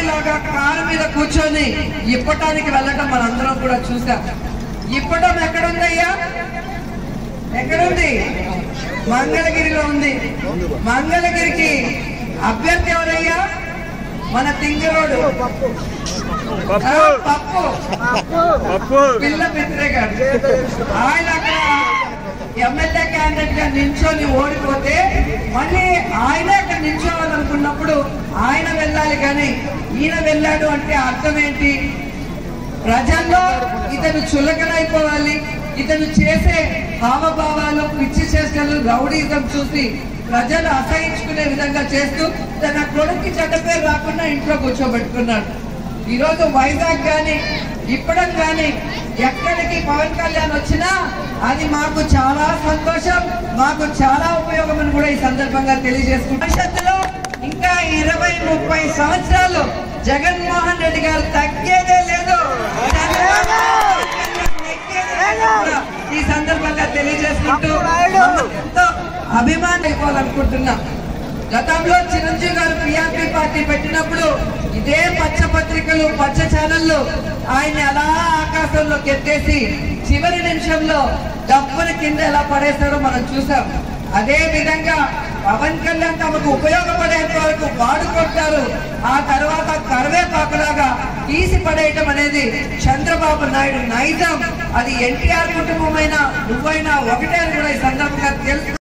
లాగా కారు మీద కూర్చొని ఇప్పటానికి వెళ్ళటం మనందరం కూడా చూసాం ఇప్పటం ఎక్కడుందయ్యా ఎక్కడుంది మంగళగిరిలో ఉంది మంగళగిరికి అభ్యర్థి ఎవరయ్యా మన తింగరోడు ఆ, పప్పు పప్పు పిల్ల మిత్రే గారు ఆయన అక్కడ ఎమ్మెల్యే క్యాండిడేట్ గా నించొని ఓడిపోతే మళ్ళీ ఆయనే అక్కడ నించోవాలనుకున్నప్పుడు ఆయన వెళ్ళాలి కానీ ఈయన వెళ్ళాడు అంటే అర్థం ఏంటి ప్రజల్లో ఇతను చులకనైపోవాలి ఇతను చేసే హావభావాలు పిచ్చి చేష్టలు రౌడీజం చూసి ప్రజలు అసహించుకునే విధంగా చేస్తూ తన కొడుక్కి చెడ్డ పేరు రాకుండా ఇంట్లో కూర్చోబెట్టుకున్నాడు ఈరోజు వైజాగ్ కానీ ఇప్పడం కానీ ఎక్కడికి పవన్ కళ్యాణ్ వచ్చినా అది మాకు చాలా సంతోషం మాకు చాలా ఉపయోగం అని కూడా ఈ సందర్భంగా తెలియజేసుకుంటాం భవిష్యత్తులో ఇంకా ఇరవై ముప్పై సంవత్సరాలు జగన్మోహన్ రెడ్డి గారు తగ్గేదే లేదు చంద్రబాబు నెగ్గేదే లేదు కూడా ఈ సందర్భంగా తెలియజేసుకుంటూ మమ్మల్ని ఎంతో అభిమానం అయిపోవాలనుకుంటున్నాం గతంలో చిరంజీవి గారు పిఆర్పి పార్టీ పెట్టినప్పుడు ఇదే పచ్చ పత్రికలు పచ్చ ఛానళ్ళు ఆయన అలా ఆకాశంలోకి ఎత్తేసి చివరి నిమిషంలో డబ్బుల కింద ఎలా పడేశారో మనం చూసాం అదే విధంగా పవన్ కళ్యాణ్ తమకు ఉపయోగపడేంత వరకు వాడుకుంటారు ఆ తర్వాత కరివేపాకులాగా తీసి పడేయటం అనేది చంద్రబాబు నాయుడు నైజం అది ఎన్టీఆర్ కుటుంబమైనా నువ్వైనా ఒకటే అని కూడా ఈ సందర్భంగా తెలుసు